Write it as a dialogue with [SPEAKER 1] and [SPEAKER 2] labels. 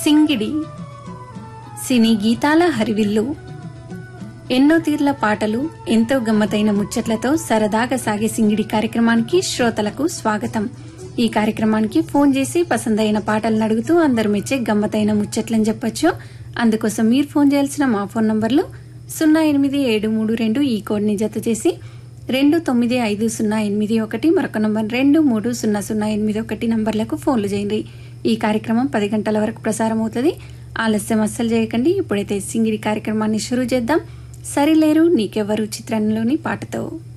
[SPEAKER 1] సింగిడి సినీ గీతాల హరివిల్లు ఎన్నో తీర్ల పాటలు ఎంతో గమ్మతైన ముచ్చట్లతో సరదాగా సాగే సింగిడి కార్యక్రమానికి శ్రోతలకు స్వాగతం ఈ కార్యక్రమానికి ఫోన్ చేసి పసందైన పాటలను అడుగుతూ అందరు మెచ్చే గమ్మతైన ముచ్చట్లని చెప్పొచ్చు అందుకోసం మీరు ఫోన్ చేయాల్సిన మా ఫోన్ నంబర్లు సున్నా ఎనిమిది ఏడు మూడు రెండు ఈ కోడ్ని జత చేసి రెండు తొమ్మిది ఐదు సున్నా ఎనిమిది ఒకటి మరొక నంబర్ రెండు మూడు సున్నా సున్నా ఎనిమిది ఒకటి నంబర్లకు ఫోన్లు చేయండి ఈ కార్యక్రమం పది గంటల వరకు ప్రసారం అవుతుంది ఆలస్యం అస్సలు చేయకండి ఇప్పుడైతే సింగిడి కార్యక్రమాన్ని షురూ చేద్దాం సరిలేరు నీకెవ్వరు చిత్రంలోని పాటతో